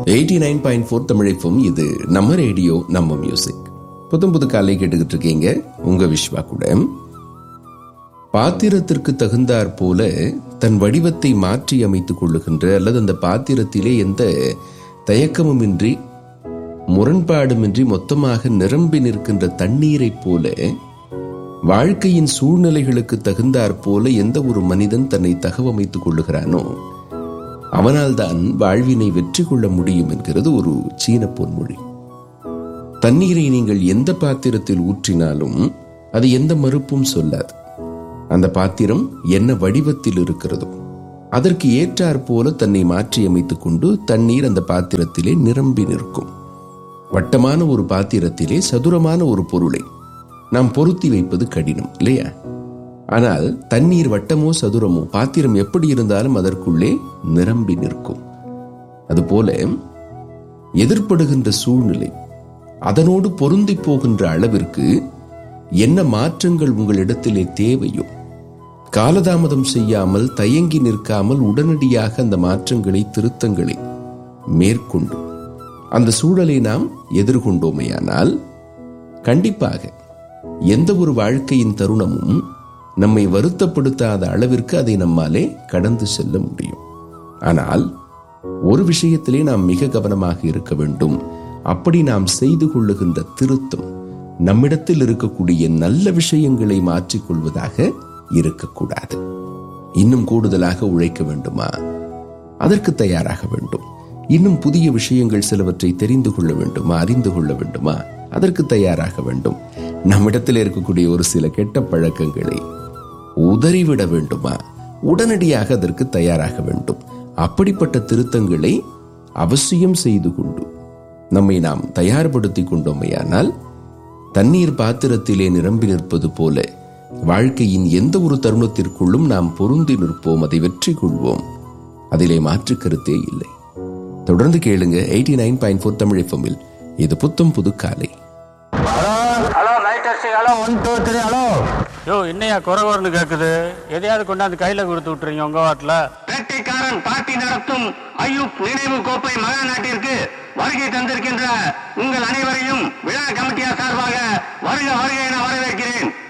eighty nine point four தமிழைப்பும் இது நம்ம ரேடியோ நம்ம மியூசிக் புத்தம் புது காலை கேட்டுக்கிட்டு இருக்கீங்க உங்க விஸ்வா கூட பாத்திரத்திற்கு தகுந்தாற் போல தன் வடிவத்தை மாற்றி அமைத்துக் கொள்ளுகின்ற அல்லது அந்த பாத்திரத்திலே எந்த தயக்கமுமின்றி முரண்பாடுமின்றி மொத்தமாக நிரம்பி நிற்கின்ற தண்ணீரைப் போல வாழ்க்கையின் சூழ்நிலைகளுக்கு தகுந்தாற் போல எந்த ஒரு மனிதன் தன்னை தகவமைத்துக் கொள்ளுகிறானோ அவனால்தான் வாழ்வினை வெற்றி கொள்ள முடியும் என்கிறது ஒரு சீன பொன்மொழி தண்ணீரை நீங்கள் எந்த பாத்திரத்தில் ஊற்றினாலும் அது எந்த மறுப்பும் சொல்லாது அந்த பாத்திரம் என்ன வடிவத்தில் இருக்கிறதோ அதற்கு ஏற்றாற் போல தன்னை மாற்றி அமைத்துக் கொண்டு தண்ணீர் அந்த பாத்திரத்திலே நிரம்பி நிற்கும் வட்டமான ஒரு பாத்திரத்திலே சதுரமான ஒரு பொருளை நாம் பொருத்தி வைப்பது கடினம் இல்லையா ஆனால் தண்ணீர் வட்டமோ சதுரமோ பாத்திரம் எப்படி இருந்தாலும் அதற்குள்ளே நிரம்பி நிற்கும் அதுபோல எதிர்ப்படுகின்ற சூழ்நிலை அதனோடு பொருந்தி போகின்ற அளவிற்கு என்ன மாற்றங்கள் உங்களிடத்திலே தேவையோ காலதாமதம் செய்யாமல் தயங்கி நிற்காமல் உடனடியாக அந்த மாற்றங்களை திருத்தங்களை மேற்கொண்டு அந்த சூழலை நாம் எதிர்கொண்டோமேயானால் கண்டிப்பாக எந்த ஒரு வாழ்க்கையின் தருணமும் நம்மை வருத்தப்படுத்தாத அளவிற்கு அதை நம்மாலே கடந்து செல்ல முடியும் ஆனால் ஒரு விஷயத்திலே நாம் மிக கவனமாக இருக்க வேண்டும் அப்படி நாம் செய்து கொள்ளுகின்ற திருத்தம் நம்மிடத்தில் இருக்கக்கூடிய நல்ல விஷயங்களை மாற்றிக்கொள்வதாக இருக்கக்கூடாது இன்னும் கூடுதலாக உழைக்க வேண்டுமா அதற்கு தயாராக வேண்டும் இன்னும் புதிய விஷயங்கள் சிலவற்றை தெரிந்து கொள்ள வேண்டுமா அறிந்து கொள்ள வேண்டுமா அதற்கு தயாராக வேண்டும் நம்மிடத்தில் இருக்கக்கூடிய ஒரு சில கெட்ட பழக்கங்களை உதறிவிட வேண்டுமா உடனடியாக அதற்கு தயாராக வேண்டும் அப்படிப்பட்ட திருத்தங்களை அவசியம் செய்து கொண்டு நம்மை நாம் தயார்படுத்திக் கொண்டோமையானால் தண்ணீர் பாத்திரத்திலே நிரம்பி நிற்பது போல வாழ்க்கையின் எந்த ஒரு தருணத்திற்குள்ளும் நாம் பொருந்தி நிற்போம் அதை வெற்றி கொள்வோம் அதிலே மாற்று கருத்தே இல்லை தொடர்ந்து கேளுங்க eighty nine point four Tamil எஃப்எம்மில் இது புத்தம் புது காலை hello hello light testing hello one two three hello யோ என்னையா குறை குறைன்னு கேட்குது எதையாவது கொண்டாந்து கையில் கொடுத்து விட்டுறீங்க உங்கள் வாட்டில் வேட்டைக்காரன் பார்ட்டி நடத்தும் ஐயூப் நினைவு கோப்பை மகா நாட்டிற்கு வருகை தந்திருக்கின்ற உங்கள் அனைவரையும் விழா கமிட்டியார் சார்பாக வருக வருக என வரவேற்கிறேன்